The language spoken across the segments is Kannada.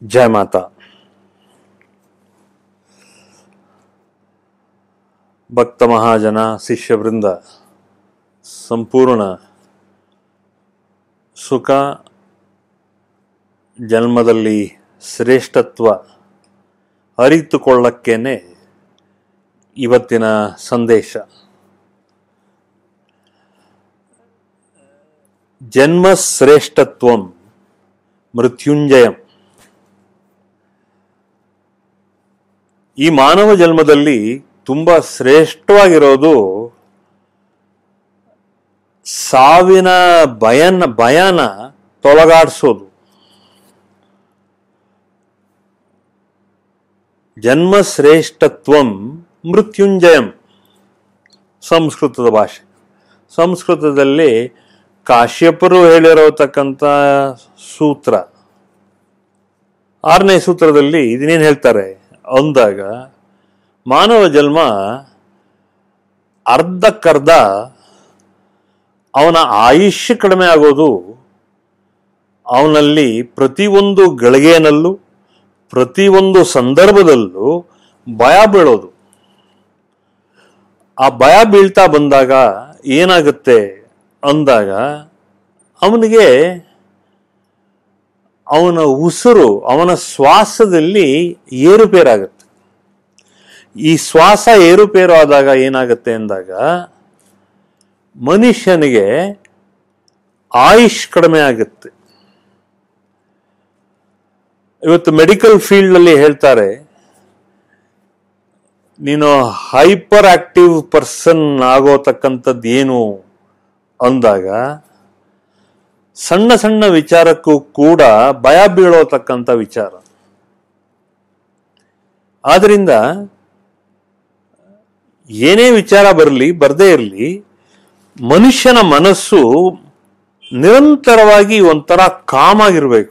ಜಯ ಮಾತಾ ಭಕ್ತ ಮಹಾಜನ ಶಿಷ್ಯವೃಂದ ಸಂಪೂರ್ಣ ಸುಖ ಜನ್ಮದಲ್ಲಿ ಶ್ರೇಷ್ಠತ್ವ ಅರಿತುಕೊಳ್ಳಕ್ಕೇನೆ ಇವತ್ತಿನ ಸಂದೇಶ ಜನ್ಮ ಶ್ರೇಷ್ಠತ್ವಂ ಮೃತ್ಯುಂಜಯಂ ಈ ಮಾನವ ಜನ್ಮದಲ್ಲಿ ತುಂಬಾ ಶ್ರೇಷ್ಠವಾಗಿರೋದು ಸಾವಿನ ಭಯನ ಭಯನ ತೊಲಗಾಡಿಸೋದು ಜನ್ಮ ಶ್ರೇಷ್ಠತ್ವಂ ಮೃತ್ಯುಂಜಯಂ ಸಂಸ್ಕೃತದ ಭಾಷೆ ಸಂಸ್ಕೃತದಲ್ಲಿ ಕಾಶ್ಯಪರು ಹೇಳಿರತಕ್ಕಂಥ ಸೂತ್ರ ಆರನೇ ಸೂತ್ರದಲ್ಲಿ ಇದನ್ನೇನು ಹೇಳ್ತಾರೆ ಅಂದಾಗ ಮಾನವ ಜನ್ಮ ಅರ್ಧಕ್ಕರ್ಧ ಅವನ ಆಯುಷ್ಯ ಕಡಿಮೆ ಆಗೋದು ಅವನಲ್ಲಿ ಪ್ರತಿಯೊಂದು ಗಳಿಗೆನಲ್ಲೂ ಪ್ರತಿಯೊಂದು ಸಂದರ್ಭದಲ್ಲೂ ಭಯ ಬೀಳೋದು ಆ ಭಯ ಬೀಳ್ತಾ ಬಂದಾಗ ಏನಾಗುತ್ತೆ ಅಂದಾಗ ಅವನಿಗೆ ಅವನ ಉಸಿರು ಅವನ ಶ್ವಾಸದಲ್ಲಿ ಏರುಪೇರಾಗುತ್ತೆ ಈ ಶ್ವಾಸ ಏರುಪೇರು ಆದಾಗ ಏನಾಗುತ್ತೆ ಅಂದಾಗ ಮನುಷ್ಯನಿಗೆ ಆಯುಷ್ ಕಡಿಮೆ ಆಗುತ್ತೆ ಇವತ್ತು ಮೆಡಿಕಲ್ ಫೀಲ್ಡ್ ಅಲ್ಲಿ ಹೇಳ್ತಾರೆ ನೀನು ಹೈಪರ್ ಆಕ್ಟಿವ್ ಪರ್ಸನ್ ಆಗೋತಕ್ಕಂಥದ್ದು ಏನು ಅಂದಾಗ ಸಣ್ಣ ಸಣ್ಣ ವಿಚಾರಕ್ಕೂ ಕೂಡ ಭಯ ಬೀಳೋತಕ್ಕಂಥ ವಿಚಾರ ಆದ್ರಿಂದ ಏನೇ ವಿಚಾರ ಬರಲಿ ಬರದೇ ಇರಲಿ ಮನುಷ್ಯನ ಮನಸ್ಸು ನಿರಂತರವಾಗಿ ಒಂಥರ ಕಾಮ್ ಆಗಿರ್ಬೇಕು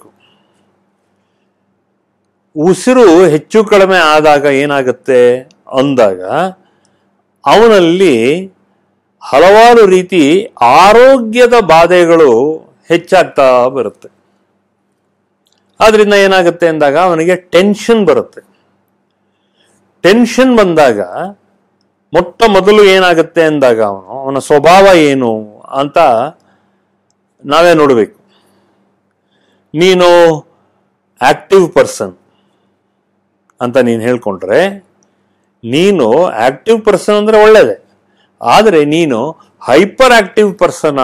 ಉಸಿರು ಹೆಚ್ಚು ಕಡಿಮೆ ಆದಾಗ ಏನಾಗುತ್ತೆ ಅಂದಾಗ ಅವನಲ್ಲಿ ಹಲವಾರು ರೀತಿ ಆರೋಗ್ಯದ ಬಾಧೆಗಳು ಹೆಚ್ಚಾಗ್ತಾ ಬರುತ್ತೆ ಆದ್ರಿಂದ ಏನಾಗುತ್ತೆ ಅಂದಾಗ ಅವನಿಗೆ ಟೆನ್ಷನ್ ಬರುತ್ತೆ ಟೆನ್ಷನ್ ಬಂದಾಗ ಮೊಟ್ಟ ಮೊದಲು ಏನಾಗುತ್ತೆ ಅಂದಾಗ ಅವನು ಅವನ ಸ್ವಭಾವ ಏನು ಅಂತ ನಾವೇ ನೋಡಬೇಕು ನೀನು ಆಕ್ಟಿವ್ ಪರ್ಸನ್ ಅಂತ ನೀನು ಹೇಳ್ಕೊಂಡ್ರೆ ನೀನು ಆಕ್ಟಿವ್ ಪರ್ಸನ್ ಅಂದ್ರೆ ಒಳ್ಳೇದೆ ಆದರೆ ನೀನು ಹೈಪರ್ ಆಕ್ಟಿವ್ ಪರ್ಸನ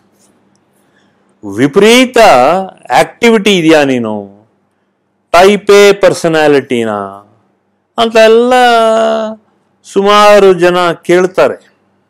ವಿಪರೀತ ಆಕ್ಟಿವಿಟಿ ಇದೆಯಾ ನೀನು ಟೈಪ್ ಎ ಪರ್ಸನಾಲಿಟಿನ ಅಂತ ಎಲ್ಲ ಸುಮಾರು ಜನ ಕೇಳ್ತಾರೆ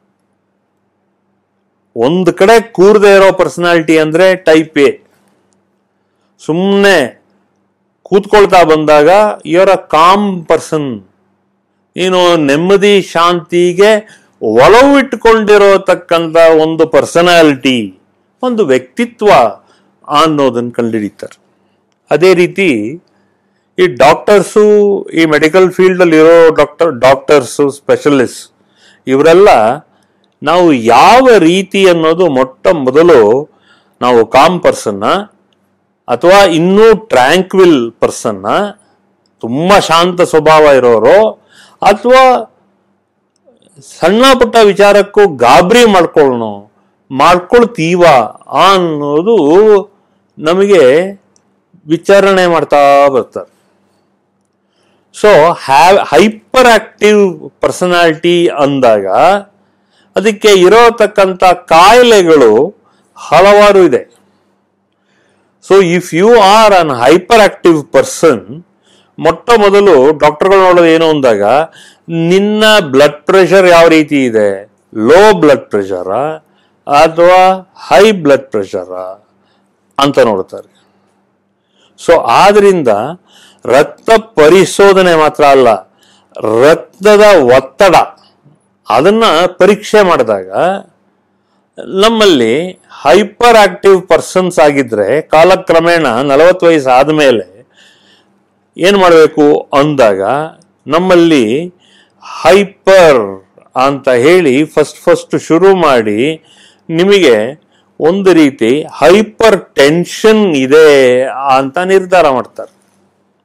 ಒಂದು ಕಡೆ ಕೂರದೆ ಇರೋ ಪರ್ಸನಾಲಿಟಿ ಅಂದ್ರೆ ಟೈಪ್ ಎ ಸುಮ್ಮನೆ ಕೂತ್ಕೊಳ್ತಾ ಬಂದಾಗ ಇವರ ಕಾಮ್ ಪರ್ಸನ್ ನೀನು ನೆಮ್ಮದಿ ಶಾಂತಿಗೆ ಒಲವು ಇಟ್ಕೊಂಡಿರೋತಕ್ಕಂಥ ಒಂದು ಪರ್ಸನಾಲಿಟಿ ಒಂದು ವ್ಯಕ್ತಿತ್ವ ಅನ್ನೋದನ್ನು ಕಂಡುಹಿಡಿತಾರೆ ಅದೇ ರೀತಿ ಈ ಡಾಕ್ಟರ್ಸು ಈ ಮೆಡಿಕಲ್ ಫೀಲ್ಡಲ್ಲಿ ಇರೋ ಡಾಕ್ಟರ್ ಡಾಕ್ಟರ್ಸು ಸ್ಪೆಷಲಿಸ್ಟ್ ಇವರೆಲ್ಲ ನಾವು ಯಾವ ರೀತಿ ಅನ್ನೋದು ಮೊಟ್ಟ ಮೊದಲು ನಾವು ಕಾಮ್ ಪರ್ಸನ್ನ ಅಥವಾ ಇನ್ನೂ ಟ್ರ್ಯಾಂಕ್ವಿಲ್ ಪರ್ಸನ್ನ ತುಂಬ ಶಾಂತ ಸ್ವಭಾವ ಇರೋರು ಅಥವಾ ಸಣ್ಣ ಪುಟ್ಟ ವಿಚಾರಕ್ಕೂ ಗಾಬರಿ ಮಾಡ್ಕೊಳ್ಳೋಣ ಮಾಡ್ಕೊಳ್ತೀವ ಅನ್ನೋದು ನಮಗೆ ವಿಚಾರಣೆ ಮಾಡ್ತಾ ಬರ್ತಾರೆ so have hyper active personality ಅಂದಾಗ ಅದಕ್ಕೆ ಇರೋತಕ್ಕಂಥ ಕಾಯಿಲೆಗಳು ಹಲವಾರು ಇದೆ so if you are an hyper active person ಮೊಟ್ಟ ಮೊದಲು ಡಾಕ್ಟರ್ಗಳು ನೋಡೋದು ಏನು ಅಂದಾಗ ನಿನ್ನ ಬ್ಲಡ್ ಪ್ರೆಷರ್ ಯಾವ ರೀತಿ ಇದೆ ಲೋ ಬ್ಲಡ್ ಪ್ರೆಷರ ಅಥವಾ ಹೈ ಬ್ಲಡ್ ಪ್ರೆಷರ ಅಂತ ನೋಡ್ತಾರೆ ಸೊ ಆದ್ರಿಂದ ರಕ್ತ ಪರಿಶೋಧನೆ ಮಾತ್ರ ಅಲ್ಲ ರಕ್ತದ ಒತ್ತಡ ಅದನ್ನ ಪರೀಕ್ಷೆ ಮಾಡಿದಾಗ ನಮ್ಮಲ್ಲಿ ಹೈಪರ್ ಆಕ್ಟಿವ್ ಪರ್ಸನ್ಸ್ ಆಗಿದ್ರೆ ಕಾಲಕ್ರಮೇಣ ನಲವತ್ತು ವಯಸ್ಸು ಆದಮೇಲೆ ಏನು ಮಾಡಬೇಕು ಅಂದಾಗ ನಮ್ಮಲ್ಲಿ ಹೈಪರ್ ಅಂತ ಹೇಳಿ ಫಸ್ಟ್ ಫಸ್ಟ್ ಶುರು ಮಾಡಿ ನಿಮಗೆ ಒಂದು ರೀತಿ ಹೈಪರ್ ಟೆನ್ಷನ್ ಇದೆ ಅಂತ ನಿರ್ಧಾರ ಮಾಡ್ತಾರೆ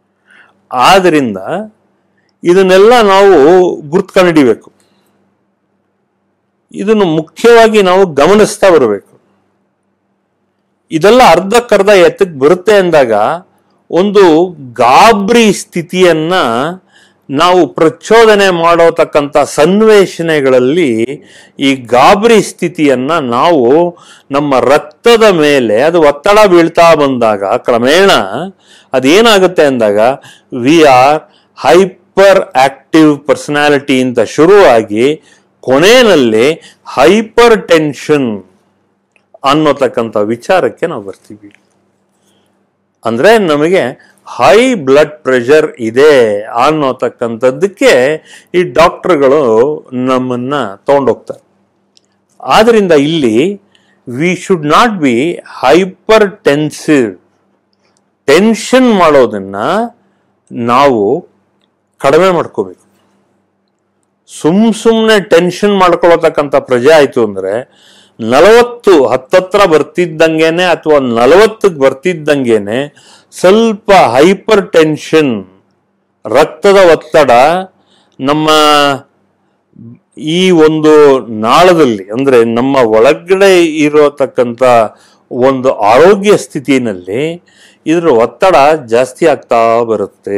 ಆದ್ರಿಂದ ಇದನ್ನೆಲ್ಲ ನಾವು ಗುರ್ತ್ಕೊಂಡಿಡಿಬೇಕು ಇದನ್ನು ಮುಖ್ಯವಾಗಿ ನಾವು ಗಮನಿಸ್ತಾ ಬರಬೇಕು ಇದೆಲ್ಲ ಅರ್ಧಕ್ಕರ್ಧ ಎತ್ತಕ್ಕೆ ಬರುತ್ತೆ ಅಂದಾಗ ಒಂದು ಗಾಬರಿ ಸ್ಥಿತಿಯನ್ನ ನಾವು ಪ್ರಚೋದನೆ ಮಾಡೋತಕ್ಕಂಥ ಸನ್ನಿವೇಶನೆಗಳಲ್ಲಿ ಈ ಗಾಬರಿ ಸ್ಥಿತಿಯನ್ನ ನಾವು ನಮ್ಮ ರಕ್ತದ ಮೇಲೆ ಅದು ಒತ್ತಡ ಬೀಳ್ತಾ ಬಂದಾಗ ಕ್ರಮೇಣ ಅದೇನಾಗುತ್ತೆ ಅಂದಾಗ we are hyper active personality ಅಂತ ಶುರುವಾಗಿ ಕೊನೆಯಲ್ಲಿ ಹೈಪರ್ ಟೆನ್ಷನ್ ಅನ್ನೋತಕ್ಕಂಥ ವಿಚಾರಕ್ಕೆ ನಾವು ಬರ್ತೀವಿ ಅಂದ್ರೆ ನಮಗೆ ಹೈ ಬ್ಲಡ್ ಪ್ರೆಷರ್ ಇದೆ ಅನ್ನೋತಕ್ಕಂಥದ್ದಕ್ಕೆ ಈ ಡಾಕ್ಟರ್ಗಳು ನಮ್ಮನ್ನ ತಗೊಂಡೋಗ್ತಾರೆ ಆದ್ರಿಂದ ಇಲ್ಲಿ we should not be hypertensive tension ಮಾಡೋದನ್ನ ನಾವು ಕಡಿಮೆ ಮಾಡ್ಕೋಬೇಕು ಸುಮ್ ಸುಮ್ಮನೆ ಟೆನ್ಷನ್ ಮಾಡ್ಕೊಳತಕ್ಕಂಥ ಪ್ರಜೆ ಆಯ್ತು ಅಂದ್ರೆ ನಲವತ್ತು ಹತ್ತತ್ರ ಬರ್ತಿದ್ದಂಗೆನೆ ಅಥವಾ ನಲವತ್ತಕ್ಕೆ ಬರ್ತಿದ್ದಂಗೆನೆ ಸ್ವಲ್ಪ ಹೈಪರ್ ಟೆನ್ಷನ್ ರಕ್ತದ ಒತ್ತಡ ನಮ್ಮ ಈ ಒಂದು ನಾಳದಲ್ಲಿ ಅಂದ್ರೆ ನಮ್ಮ ಒಳಗಡೆ ಇರತಕ್ಕಂಥ ಒಂದು ಆರೋಗ್ಯ ಸ್ಥಿತಿನಲ್ಲಿ ಇದರ ಒತ್ತಡ ಜಾಸ್ತಿ ಆಗ್ತಾ ಬರುತ್ತೆ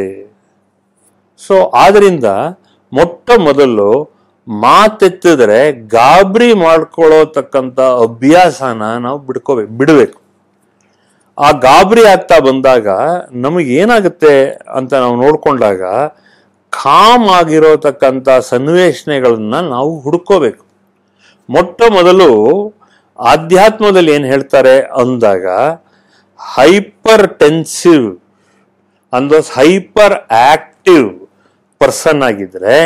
ಸೊ ಆದ್ರಿಂದ ಮೊಟ್ಟ ಮೊದಲು ಮಾತೆತ್ತಿದ್ರೆ ಗಾಬರಿ ಮಾಡ್ಕೊಳ್ಳೋತಕ್ಕಂಥ ಅಭ್ಯಾಸನ ನಾವು ಬಿಡ್ಕೋಬೇಕು ಬಿಡಬೇಕು ಆ ಗಾಬರಿ ಆಗ್ತಾ ಬಂದಾಗ ನಮಗೆ ಏನಾಗುತ್ತೆ ಅಂತ ನಾವು ನೋಡ್ಕೊಂಡಾಗ ಕಾಮ್ ಆಗಿರೋತಕ್ಕಂಥ ಸನ್ನಿವೇಶನೆಗಳನ್ನ ನಾವು ಹುಡ್ಕೋಬೇಕು ಮೊಟ್ಟ ಮೊದಲು ಆಧ್ಯಾತ್ಮದಲ್ಲಿ ಏನು ಹೇಳ್ತಾರೆ ಅಂದಾಗ ಹೈಪರ್ ಟೆನ್ಸಿವ್ ಅಂದ ಹೈಪರ್ ಆಕ್ಟಿವ್ ಪರ್ಸನ್ ಆಗಿದ್ರೆ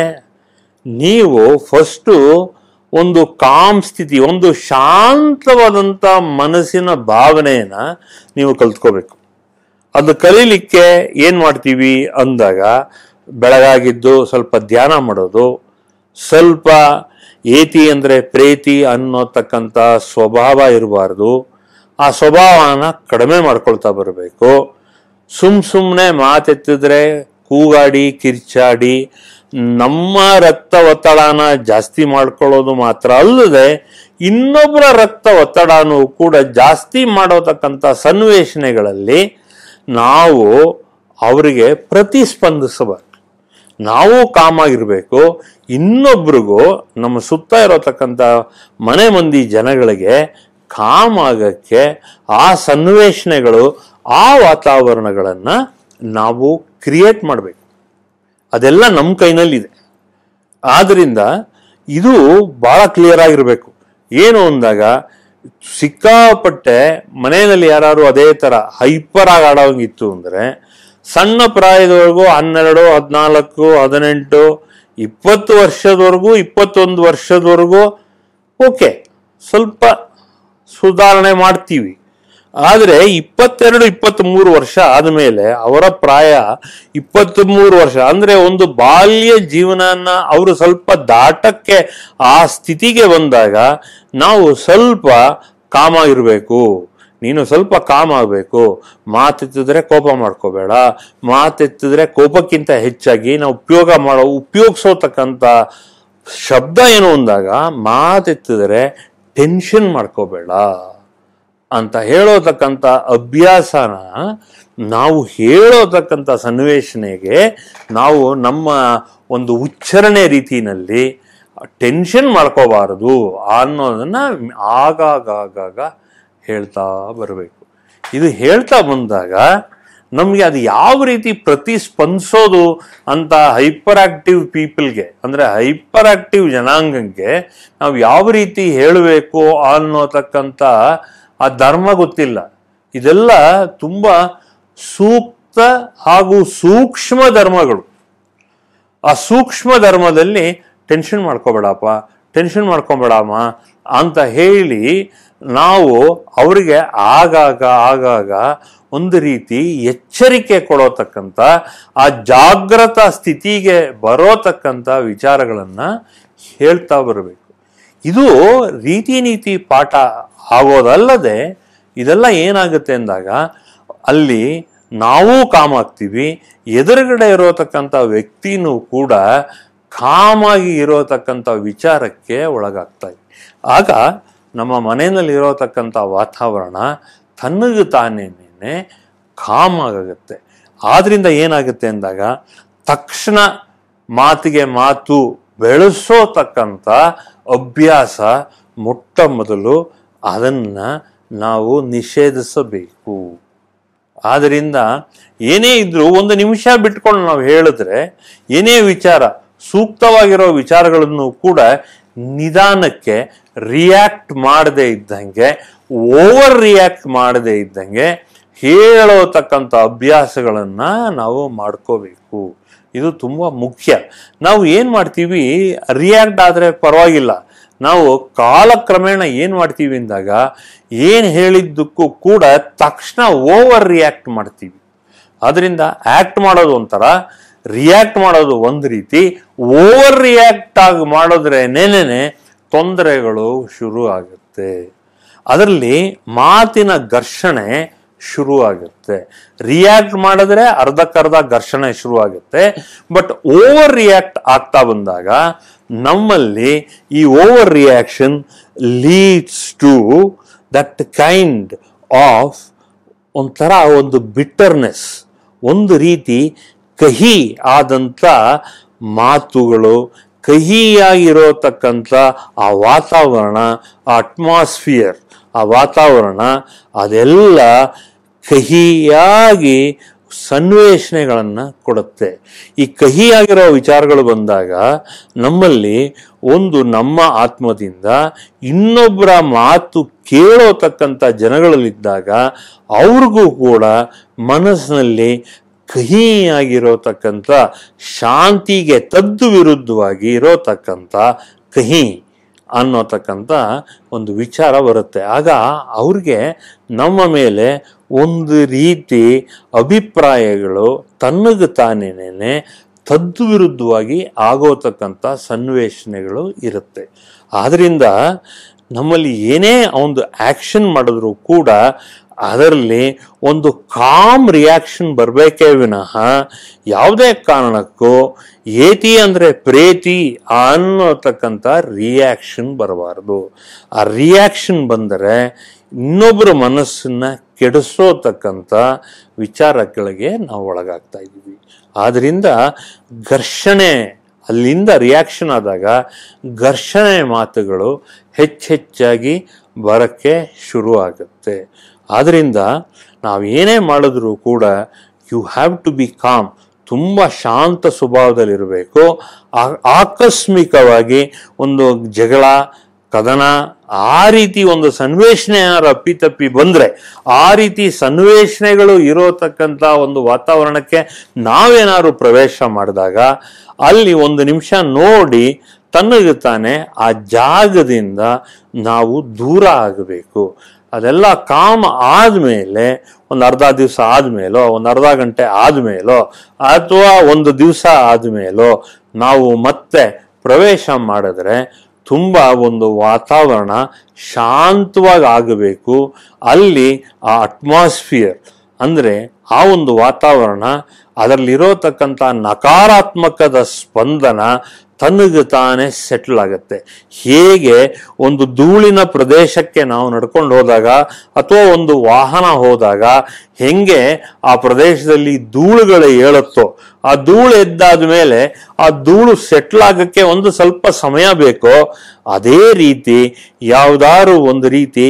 ನೀವು ಫಸ್ಟು ಒಂದು ಕಾಮ್ ಸ್ಥಿತಿ ಒಂದು ಶಾಂತವಾದಂಥ ಮನಸ್ಸಿನ ಭಾವನೆಯನ್ನ ನೀವು ಕಲ್ತ್ಕೋಬೇಕು ಅದು ಕಲೀಲಿಕ್ಕೆ ಏನ್ ಮಾಡ್ತೀವಿ ಅಂದಾಗ ಬೆಳಗಾಗಿದ್ದು ಸ್ವಲ್ಪ ಧ್ಯಾನ ಮಾಡೋದು ಸ್ವಲ್ಪ ಏತಿ ಅಂದ್ರೆ ಪ್ರೇತಿ ಅನ್ನೋತಕ್ಕಂಥ ಸ್ವಭಾವ ಇರಬಾರ್ದು ಆ ಸ್ವಭಾವನ ಕಡಿಮೆ ಮಾಡ್ಕೊಳ್ತಾ ಬರಬೇಕು ಸುಮ್ ಸುಮ್ಮನೆ ಮಾತೆತ್ತಿದ್ರೆ ಕೂಗಾಡಿ ಕಿರ್ಚಾಡಿ ನಮ್ಮ ರಕ್ತ ಒತ್ತಡನ ಜಾಸ್ತಿ ಮಾಡ್ಕೊಳ್ಳೋದು ಮಾತ್ರ ಅಲ್ಲದೆ ಇನ್ನೊಬ್ಬರ ರಕ್ತ ಒತ್ತಡನೂ ಕೂಡ ಜಾಸ್ತಿ ಮಾಡೋತಕ್ಕಂಥ ಸನ್ನಿವೇಶನೆಗಳಲ್ಲಿ ನಾವು ಅವರಿಗೆ ಪ್ರತಿಸ್ಪಂದಿಸಬಾರ್ದು ನಾವು ಕಾಮಾಗಿರ್ಬೇಕು ಇನ್ನೊಬ್ರಿಗೂ ನಮ್ಮ ಸುತ್ತ ಇರತಕ್ಕಂಥ ಮನೆ ಮಂದಿ ಜನಗಳಿಗೆ ಕಾಮ್ ಆಗಕ್ಕೆ ಆ ಸನ್ನಿವೇಶನೆಗಳು ಆ ವಾತಾವರಣಗಳನ್ನ ನಾವು ಕ್ರಿಯೇಟ್ ಮಾಡಬೇಕು ಅದೆಲ್ಲ ನಮ್ಮ ಕೈನಲ್ಲಿದೆ ಆದ್ರಿಂದ ಇದು ಬಹಳ ಕ್ಲಿಯರ್ ಆಗಿರ್ಬೇಕು ಏನು ಅಂದಾಗ ಸಿಕ್ಕಾಪಟ್ಟೆ ಮನೆಯಲ್ಲಿ ಯಾರು ಅದೇ ತರ ಹೈಪರ್ ಆಗಿ ಆಡೋಂಗಿತ್ತು ಅಂದ್ರೆ ಸಣ್ಣ ಪ್ರಾಯದವರೆಗೂ ಹನ್ನೆರಡು ಹದಿನಾಲ್ಕು ಹದಿನೆಂಟು ಇಪ್ಪತ್ತು ವರ್ಷದವರೆಗೂ ಇಪ್ಪತ್ತೊಂದು ವರ್ಷದವರೆಗೂ ಓಕೆ ಸ್ವಲ್ಪ ಸುಧಾರಣೆ ಮಾಡ್ತೀವಿ ಆದರೆ ಇಪ್ಪತ್ತೆರಡು ಇಪ್ಪತ್ತ್ ಮೂರು ವರ್ಷ ಆದಮೇಲೆ ಅವರ ಪ್ರಾಯ ಇಪ್ಪತ್ತ್ ಮೂರು ವರ್ಷ ಅಂದ್ರೆ ಒಂದು ಬಾಲ್ಯ ಜೀವನನ ಅವರು ಸ್ವಲ್ಪ ದಾಟಕ್ಕೆ ಆ ಸ್ಥಿತಿಗೆ ಬಂದಾಗ ನಾವು ಸ್ವಲ್ಪ ಕಾಮ ಇರಬೇಕು ನೀನು ಸ್ವಲ್ಪ ಕಾಮ್ ಆಗಬೇಕು ಮಾತೆತ್ತಿದ್ರೆ ಕೋಪ ಮಾಡ್ಕೋಬೇಡ ಮಾತೆತ್ತಿದ್ರೆ ಕೋಪಕ್ಕಿಂತ ಹೆಚ್ಚಾಗಿ ನಾವು ಉಪಯೋಗ ಮಾಡೋ ಉಪಯೋಗಿಸೋತಕ್ಕಂಥ ಶಬ್ದ ಏನು ಅಂದಾಗ ಮಾತೆತ್ತಿದ್ರೆ ಟೆನ್ಷನ್ ಮಾಡ್ಕೋಬೇಡ ಅಂತ ಹೇಳೋತಕ್ಕಂಥ ಅಭ್ಯಾಸನ ನಾವು ಹೇಳೋತಕ್ಕಂಥ ಸನ್ನಿವೇಶನೆಗೆ ನಾವು ನಮ್ಮ ಒಂದು ಉಚ್ಚಾರಣೆ ರೀತಿನಲ್ಲಿ ಟೆನ್ಷನ್ ಮಾಡ್ಕೋಬಾರದು ಅನ್ನೋದನ್ನ ಆಗಾಗ ಹೇಳ್ತಾ ಬರಬೇಕು ಇದು ಹೇಳ್ತಾ ಬಂದಾಗ ನಮಗೆ ಅದು ಯಾವ ರೀತಿ ಪ್ರತಿಸ್ಪಂದಿಸೋದು ಅಂತ ಹೈಪರ್ ಆಕ್ಟಿವ್ ಪೀಪಲ್ಗೆ ಅಂದ್ರೆ ಹೈಪರ್ ಆಕ್ಟಿವ್ ಜನಾಂಗಕ್ಕೆ ನಾವು ಯಾವ ರೀತಿ ಹೇಳಬೇಕು ಅನ್ನೋತಕ್ಕಂಥ ಆ ಧರ್ಮ ಗೊತ್ತಿಲ್ಲ ಇದೆಲ್ಲ ತುಂಬಾ ಸೂಕ್ತ ಹಾಗೂ ಸೂಕ್ಷ್ಮ ಧರ್ಮಗಳು ಆ ಸೂಕ್ಷ್ಮ ಧರ್ಮದಲ್ಲಿ ಟೆನ್ಷನ್ ಮಾಡ್ಕೋಬೇಡಪ್ಪ ಟೆನ್ಷನ್ ಮಾಡ್ಕೊಬೇಡಮ್ಮ ಅಂತ ಹೇಳಿ ನಾವು ಅವರಿಗೆ ಆಗಾಗ ಆಗಾಗ ಒಂದು ರೀತಿ ಎಚ್ಚರಿಕೆ ಕೊಡೋತಕ್ಕಂಥ ಆ ಜಾಗೃತ ಸ್ಥಿತಿಗೆ ಬರೋತಕ್ಕಂಥ ವಿಚಾರಗಳನ್ನ ಹೇಳ್ತಾ ಬರಬೇಕು ಇದು ರೀತಿ ನೀತಿ ಪಾಠ ಆಗೋದಲ್ಲದೆ ಇದೆಲ್ಲ ಏನಾಗುತ್ತೆ ಅಂದಾಗ ಅಲ್ಲಿ ನಾವು ಕಾಮ್ ಆಗ್ತೀವಿ ಎದುರುಗಡೆ ಇರೋತಕ್ಕಂಥ ವ್ಯಕ್ತಿನೂ ಕೂಡ ಕಾಮಾಗಿ ಇರೋತಕ್ಕಂಥ ವಿಚಾರಕ್ಕೆ ಒಳಗಾಗ್ತಾ ಆಗ ನಮ್ಮ ಮನೆಯಲ್ಲಿ ಇರೋತಕ್ಕಂಥ ವಾತಾವರಣ ತನ್ನಗೆ ತಾನೇನೆ ಕಾಮ್ ಆಗುತ್ತೆ ಆದ್ರಿಂದ ಏನಾಗುತ್ತೆ ಅಂದಾಗ ತಕ್ಷಣ ಮಾತಿಗೆ ಮಾತು ಬೆಳೆಸೋತಕ್ಕಂಥ ಅಭ್ಯಾಸ ಮೊಟ್ಟ ಮೊದಲು ಅದನ್ನ ನಾವು ನಿಷೇಧಿಸಬೇಕು ಆದ್ದರಿಂದ ಏನೇ ಇದ್ರೂ ಒಂದು ನಿಮಿಷ ಬಿಟ್ಕೊಂಡು ನಾವು ಹೇಳಿದ್ರೆ ಏನೇ ವಿಚಾರ ಸೂಕ್ತವಾಗಿರೋ ವಿಚಾರಗಳನ್ನು ಕೂಡ ನಿಧಾನಕ್ಕೆ ರಿಯಾಕ್ಟ್ ಮಾಡದೇ ಇದ್ದಂಗೆ ಓವರ್ ರಿಯಾಕ್ಟ್ ಮಾಡದೇ ಇದ್ದಂಗೆ ಹೇಳೋತಕ್ಕಂಥ ಅಭ್ಯಾಸಗಳನ್ನ ನಾವು ಮಾಡ್ಕೋಬೇಕು ಇದು ತುಂಬಾ ಮುಖ್ಯ ನಾವು ಏನ್ ಮಾಡ್ತೀವಿ ರಿಯಾಕ್ಟ್ ಆದ್ರೆ ಪರವಾಗಿಲ್ಲ ನಾವು ಕಾಲಕ್ರಮೇಣ ಏನ್ ಮಾಡ್ತೀವಿ ಅಂದಾಗ ಏನ್ ಹೇಳಿದ್ದಕ್ಕೂ ಕೂಡ ತಕ್ಷಣ ಓವರ್ ರಿಯಾಕ್ಟ್ ಮಾಡ್ತೀವಿ ಅದರಿಂದ ಆಕ್ಟ್ ಮಾಡೋದು ಒಂಥರ ರಿಯಾಕ್ಟ್ ಮಾಡೋದು ಒಂದು ರೀತಿ ಓವರ್ ರಿಯಾಕ್ಟ್ ಆಗಿ ಮಾಡೋದ್ರೇನೇನೆ ತೊಂದರೆಗಳು ಶುರು ಆಗುತ್ತೆ ಅದರಲ್ಲಿ ಮಾತಿನ ಘರ್ಷಣೆ ಶುರು ಆಗುತ್ತೆ ರಿಯಾಕ್ಟ್ ಮಾಡಿದ್ರೆ ಅರ್ಧಕ್ಕರ್ಧ ಘರ್ಷಣೆ ಶುರು ಆಗುತ್ತೆ ಬಟ್ ಓವರ್ ರಿಯಾಕ್ಟ್ ಆಗ್ತಾ ಬಂದಾಗ ನಮ್ಮಲ್ಲಿ ಈ over reaction leads to that kind of ಒಂಥರ ಒಂದು ಬಿಟ್ಟರ್ನೆಸ್ ಒಂದು ರೀತಿ ಕಹಿ ಆದಂಥ ಮಾತುಗಳು ಕಹಿಯಾಗಿರೋತಕ್ಕಂಥ ಆ ವಾತಾವರಣ ಆ ಅಟ್ಮಾಸ್ಫಿಯರ್ ಆ ವಾತಾವರಣ ಅದೆಲ್ಲ ಕಹಿಯಾಗಿ ಸನ್ನಿವೇಶನೆಗಳನ್ನು ಕೊಡುತ್ತೆ ಈ ಕಹಿಯಾಗಿರೋ ವಿಚಾರಗಳು ಬಂದಾಗ ನಮ್ಮಲ್ಲಿ ಒಂದು ನಮ್ಮ ಆತ್ಮದಿಂದ ಇನ್ನೊಬ್ಬರ ಮಾತು ಕೇಳೋತಕ್ಕಂಥ ಜನಗಳಲ್ಲಿದ್ದಾಗ ಅವ್ರಿಗೂ ಕೂಡ ಮನಸ್ಸಿನಲ್ಲಿ ಕಹಿಯಾಗಿರೋತಕ್ಕಂಥ ಶಾಂತಿಗೆ ತದ್ದು ವಿರುದ್ಧವಾಗಿ ಇರೋತಕ್ಕಂಥ ಕಹಿ ಅನ್ನೋತಕ್ಕಂಥ ಒಂದು ವಿಚಾರ ಬರುತ್ತೆ ಆಗ ಅವ್ರಿಗೆ ನಮ್ಮ ಮೇಲೆ ಒಂದು ರೀತಿ ಅಭಿಪ್ರಾಯಗಳು ತನ್ನಗೆ ತಾನೇನೆ ತದ್ದು ವಿರುದ್ಧವಾಗಿ ಆಗೋತಕ್ಕಂಥ ಸನ್ನಿವೇಶನೆಗಳು ಇರುತ್ತೆ ಆದ್ರಿಂದ ನಮ್ಮಲ್ಲಿ ಏನೇ ಒಂದು ಆಕ್ಷನ್ ಮಾಡಿದ್ರು ಕೂಡ ಅದರಲ್ಲಿ ಒಂದು ಕಾಮ್ ರಿಯಾಕ್ಷನ್ ಬರಬೇಕೇ ವಿನಃ ಯಾವುದೇ ಕಾರಣಕ್ಕೂ ಏತಿ ಅಂದ್ರೆ ಪ್ರೇತಿ ಅನ್ನೋತಕ್ಕಂಥ ರಿಯಾಕ್ಷನ್ ಬರಬಾರ್ದು ಆ ರಿಯಾಕ್ಷನ್ ಬಂದರೆ ಇನ್ನೊಬ್ಬರ ಮನಸ್ಸನ್ನ ಕೆಡಿಸೋತಕ್ಕಂಥ ವಿಚಾರಗಳಿಗೆ ನಾವು ಒಳಗಾಗ್ತಾ ಇದ್ದೀವಿ ಆದ್ರಿಂದ ಘರ್ಷಣೆ ಅಲ್ಲಿಂದ ರಿಯಾಕ್ಷನ್ ಆದಾಗ ಘರ್ಷಣೆ ಮಾತುಗಳು ಹೆಚ್ಚೆಚ್ಚಾಗಿ ಬರಕ್ಕೆ ಶುರು ಆಗುತ್ತೆ ಆದ್ರಿಂದ ನಾವು ಏನೇ ಮಾಡಿದ್ರೂ ಕೂಡ you have to be calm ತುಂಬ ಶಾಂತ ಸ್ವಭಾವದಲ್ಲಿರಬೇಕು ಆ- ಆಕಸ್ಮಿಕವಾಗಿ ಒಂದು ಜಗಳ ಕದನ ಆ ರೀತಿ ಒಂದು ಸನ್ನಿವೇಶನೆ ಏನಾದ್ರು ಅಪ್ಪಿತಪ್ಪಿ ಬಂದ್ರೆ ಆ ರೀತಿ ಸನ್ನಿವೇಶನೆಗಳು ಇರೋತಕ್ಕಂಥ ಒಂದು ವಾತಾವರಣಕ್ಕೆ ನಾವೇನಾದ್ರು ಪ್ರವೇಶ ಮಾಡಿದಾಗ ಅಲ್ಲಿ ಒಂದು ನಿಮಿಷ ನೋಡಿ ತನ್ನಗೆ ತಾನೇ ಆ ಜಾಗದಿಂದ ನಾವು ದೂರ ಆಗಬೇಕು ಅದೆಲ್ಲ ಕಾಮ್ ಆದ್ಮೇಲೆ ಒಂದು ಅರ್ಧ ದಿವಸ ಆದ್ಮೇಲೋ ಒಂದು ಅರ್ಧ ಗಂಟೆ ಆದ್ಮೇಲೋ ಅಥವಾ ಒಂದು ದಿವಸ ಆದ್ಮೇಲೋ ನಾವು ಮತ್ತೆ ಪ್ರವೇಶ ಮಾಡಿದ್ರೆ ತುಂಬಾ ಒಂದು ವಾತಾವರಣ ಶಾಂತವಾಗಿ ಆಗಬೇಕು ಅಲ್ಲಿ ಆ ಅಟ್ಮಾಸ್ಫಿಯರ್ ಅಂದ್ರೆ ಆ ಒಂದು ವಾತಾವರಣ ಅದರಲ್ಲಿರೋತಕ್ಕಂಥ ನಕಾರಾತ್ಮಕದ ಸ್ಪಂದನ ತನಗೆ ತಾನೇ ಸೆಟ್ಲ್ ಆಗುತ್ತೆ ಹೇಗೆ ಒಂದು ಧೂಳಿನ ಪ್ರದೇಶಕ್ಕೆ ನಾವು ನಡ್ಕೊಂಡು ಹೋದಾಗ ಅಥವಾ ಒಂದು ವಾಹನ ಹೋದಾಗ ಹೆಂಗೆ ಆ ಪ್ರದೇಶದಲ್ಲಿ ಧೂಳುಗಳು ಏಳುತ್ತೋ ಆ ಧೂಳು ಎದ್ದಾದ ಮೇಲೆ ಆ ಧೂಳು ಸೆಟ್ಲ್ ಆಗಕ್ಕೆ ಒಂದು ಸ್ವಲ್ಪ ಸಮಯ ಬೇಕೋ ಅದೇ ರೀತಿ ಯಾವ್ದಾದ್ರು ಒಂದು ರೀತಿ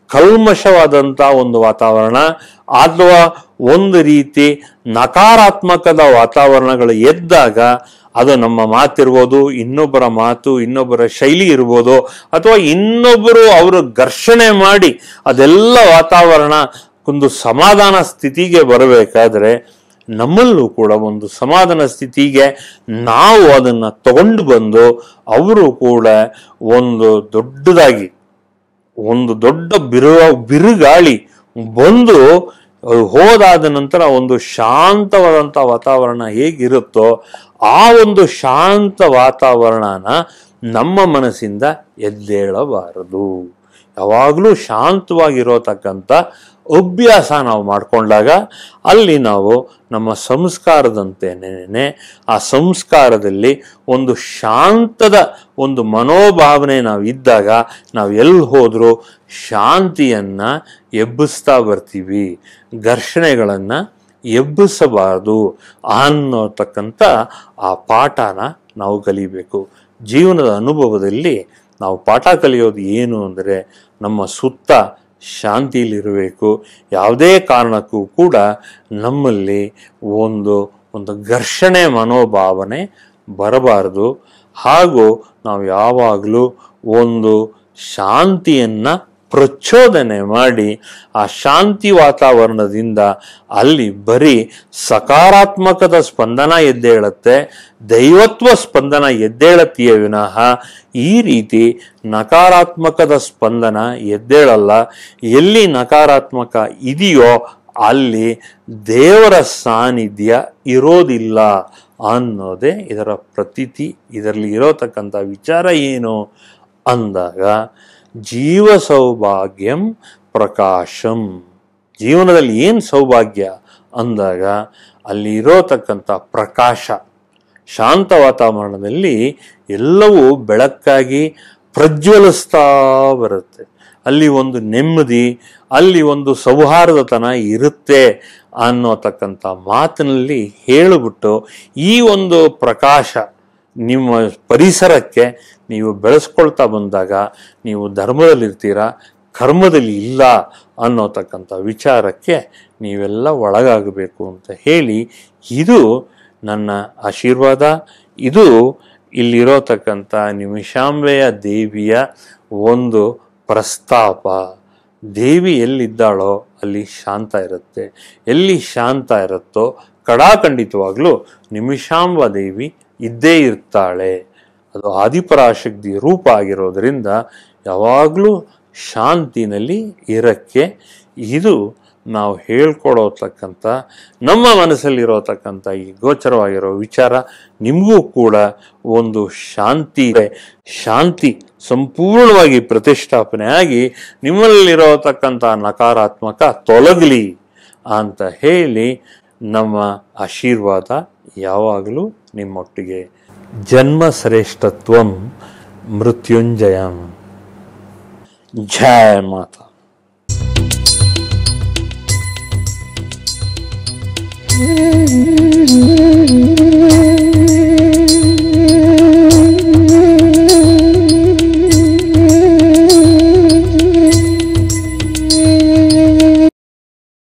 ಕಲ್ಮಶವಾದಂತ ಒಂದು ವಾತಾವರಣ ಅಥವಾ ಒಂದು ರೀತಿ ನಕಾರಾತ್ಮಕದ ವಾತಾವರಣಗಳು ಎದ್ದಾಗ ಅದು ನಮ್ಮ ಮಾತಿರ್ಬೋದು ಇನ್ನೊಬ್ಬರ ಮಾತು ಇನ್ನೊಬ್ಬರ ಶೈಲಿ ಇರ್ಬೋದು ಅಥವಾ ಇನ್ನೊಬ್ಬರು ಅವರು ಘರ್ಷಣೆ ಮಾಡಿ ಅದೆಲ್ಲ ವಾತಾವರಣ ಒಂದು ಸಮಾಧಾನ ಸ್ಥಿತಿಗೆ ಬರಬೇಕಾದ್ರೆ ನಮ್ಮಲ್ಲೂ ಕೂಡ ಒಂದು ಸಮಾಧಾನ ಸ್ಥಿತಿಗೆ ನಾವು ಅದನ್ನ ತಗೊಂಡು ಬಂದು ಅವರು ಕೂಡ ಒಂದು ದೊಡ್ಡದಾಗಿ ಒಂದು ದೊಡ್ಡ ಬಿರು ಬಿರುಗಾಳಿ ಬಂದು ಅದು ಹೋದಾದ ನಂತರ ಒಂದು ಶಾಂತವಾದಂಥ ವಾತಾವರಣ ಹೇಗಿರುತ್ತೋ ಆ ಒಂದು ಶಾಂತ ವಾತಾವರಣನ ನಮ್ಮ ಮನಸ್ಸಿಂದ ಎದ್ದೇಳಬಾರದು ಯಾವಾಗಲೂ ಶಾಂತವಾಗಿರೋತಕ್ಕಂಥ ಅಭ್ಯಾಸ ನಾವು ಮಾಡಿಕೊಂಡಾಗ ಅಲ್ಲಿ ನಾವು ನಮ್ಮ ಸಂಸ್ಕಾರದಂತೆನೇ ಆ ಸಂಸ್ಕಾರದಲ್ಲಿ ಒಂದು ಶಾಂತದ ಒಂದು ಮನೋಭಾವನೆ ನಾವು ಇದ್ದಾಗ ನಾವು ಎಲ್ಲಿ ಹೋದರೂ ಶಾಂತಿಯನ್ನ ಎಬ್ಬಿಸ್ತಾ ಬರ್ತೀವಿ ಘರ್ಷಣೆಗಳನ್ನು ಎಬ್ಬಿಸಬಾರದು ಅನ್ನೋತಕ್ಕಂಥ ಆ ಪಾಠನ ನಾವು ಕಲಿಬೇಕು ಜೀವನದ ಅನುಭವದಲ್ಲಿ ನಾವು ಪಾಠ ಕಲಿಯೋದು ಏನು ಅಂದರೆ ನಮ್ಮ ಸುತ್ತ ಶಾಂತಿಯಲ್ಲಿರಬೇಕು ಯಾವುದೇ ಕಾರಣಕ್ಕೂ ಕೂಡ ನಮ್ಮಲ್ಲಿ ಒಂದು ಒಂದು ಘರ್ಷಣೆ ಮನೋಭಾವನೆ ಬರಬಾರದು ಹಾಗೂ ನಾವು ಯಾವಾಗಲೂ ಒಂದು ಶಾಂತಿಯನ್ನ ಪ್ರಚೋದನೆ ಮಾಡಿ ಆ ಶಾಂತಿ ವಾತಾವರಣದಿಂದ ಅಲ್ಲಿ ಬರೀ ಸಕಾರಾತ್ಮಕದ ಸ್ಪಂದನ ಎದ್ದೇಳುತ್ತೆ ದೈವತ್ವ ಸ್ಪಂದನ ಎದ್ದೇಳತ್ತೆಯೇ ವಿನಃ ಈ ರೀತಿ ನಕಾರಾತ್ಮಕದ ಸ್ಪಂದನ ಎದ್ದೇಳಲ್ಲ ಎಲ್ಲಿ ನಕಾರಾತ್ಮಕ ಇದೆಯೋ ಅಲ್ಲಿ ದೇವರ ಸಾನ್ನಿಧ್ಯ ಇರೋದಿಲ್ಲ ಅನ್ನೋದೇ ಇದರ ಪ್ರತೀತಿ ಇದರಲ್ಲಿ ಇರೋತಕ್ಕಂಥ ವಿಚಾರ ಏನು ಅಂದಾಗ ಜೀವ ಸೌಭಾಗ್ಯಂ ಪ್ರಕಾಶಂ ಜೀವನದಲ್ಲಿ ಏನು ಸೌಭಾಗ್ಯ ಅಂದಾಗ ಅಲ್ಲಿ ಇರೋತಕ್ಕಂಥ ಪ್ರಕಾಶ ಶಾಂತ ವಾತಾವರಣದಲ್ಲಿ ಎಲ್ಲವೂ ಬೆಳಕಾಗಿ ಪ್ರಜ್ವಲಿಸ್ತಾ ಬರುತ್ತೆ ಅಲ್ಲಿ ಒಂದು ನೆಮ್ಮದಿ ಅಲ್ಲಿ ಒಂದು ಸೌಹಾರ್ದತನ ಇರುತ್ತೆ ಅನ್ನೋತಕ್ಕಂಥ ಮಾತಿನಲ್ಲಿ ಹೇಳಿಬಿಟ್ಟು ಈ ಒಂದು ಪ್ರಕಾಶ ನಿಮ್ಮ ಪರಿಸರಕ್ಕೆ ನೀವು ಬೆಳೆಸ್ಕೊಳ್ತಾ ಬಂದಾಗ ನೀವು ಧರ್ಮದಲ್ಲಿರ್ತೀರಾ ಕರ್ಮದಲ್ಲಿ ಇಲ್ಲ ಅನ್ನೋತಕ್ಕಂಥ ವಿಚಾರಕ್ಕೆ ನೀವೆಲ್ಲ ಒಳಗಾಗಬೇಕು ಅಂತ ಹೇಳಿ ಇದು ನನ್ನ ಆಶೀರ್ವಾದ ಇದು ಇಲ್ಲಿರೋತಕ್ಕಂಥ ನಿಮಿಷಾಂಬೆಯ ದೇವಿಯ ಒಂದು ಪ್ರಸ್ತಾಪ ದೇವಿ ಎಲ್ಲಿದ್ದಾಳೋ ಅಲ್ಲಿ ಶಾಂತ ಇರುತ್ತೆ ಎಲ್ಲಿ ಶಾಂತ ಇರುತ್ತೋ ಕಡಾಖಂಡಿತವಾಗ್ಲೂ ನಿಮಿಷಾಂಬ ದೇವಿ ಇದ್ದೇ ಇರ್ತಾಳೆ ಅದು ಆದಿಪರಾಶಕ್ತಿ ರೂಪ ಆಗಿರೋದ್ರಿಂದ ಯಾವಾಗಲೂ ಶಾಂತಿನಲ್ಲಿ ಇರಕ್ಕೆ ಇದು ನಾವು ಹೇಳ್ಕೊಡೋತಕ್ಕಂಥ ನಮ್ಮ ಮನಸ್ಸಲ್ಲಿರೋತಕ್ಕಂಥ ಈ ಗೋಚರವಾಗಿರೋ ವಿಚಾರ ನಿಮಗೂ ಕೂಡ ಒಂದು ಶಾಂತಿ ಇದೆ. ಶಾಂತಿ ಸಂಪೂರ್ಣವಾಗಿ ಪ್ರತಿಷ್ಠಾಪನೆ ಆಗಿ ನಿಮ್ಮಲ್ಲಿರೋತಕ್ಕಂಥ ನಕಾರಾತ್ಮಕ ತೊಲಗಲಿ ಅಂತ ಹೇಳಿ ನಮ್ಮ ಆಶೀರ್ವಾದ ಯಾವಾಗಲೂ ನಿಮ್ಮೊಟ್ಟಿಗೆ ಜನ್ಮ ಶ್ರೇಷ್ಠತ್ವಂ ಮೃತ್ಯುಂಜಯಂ ಜಯ ಮಾತಾ Mm-hmm.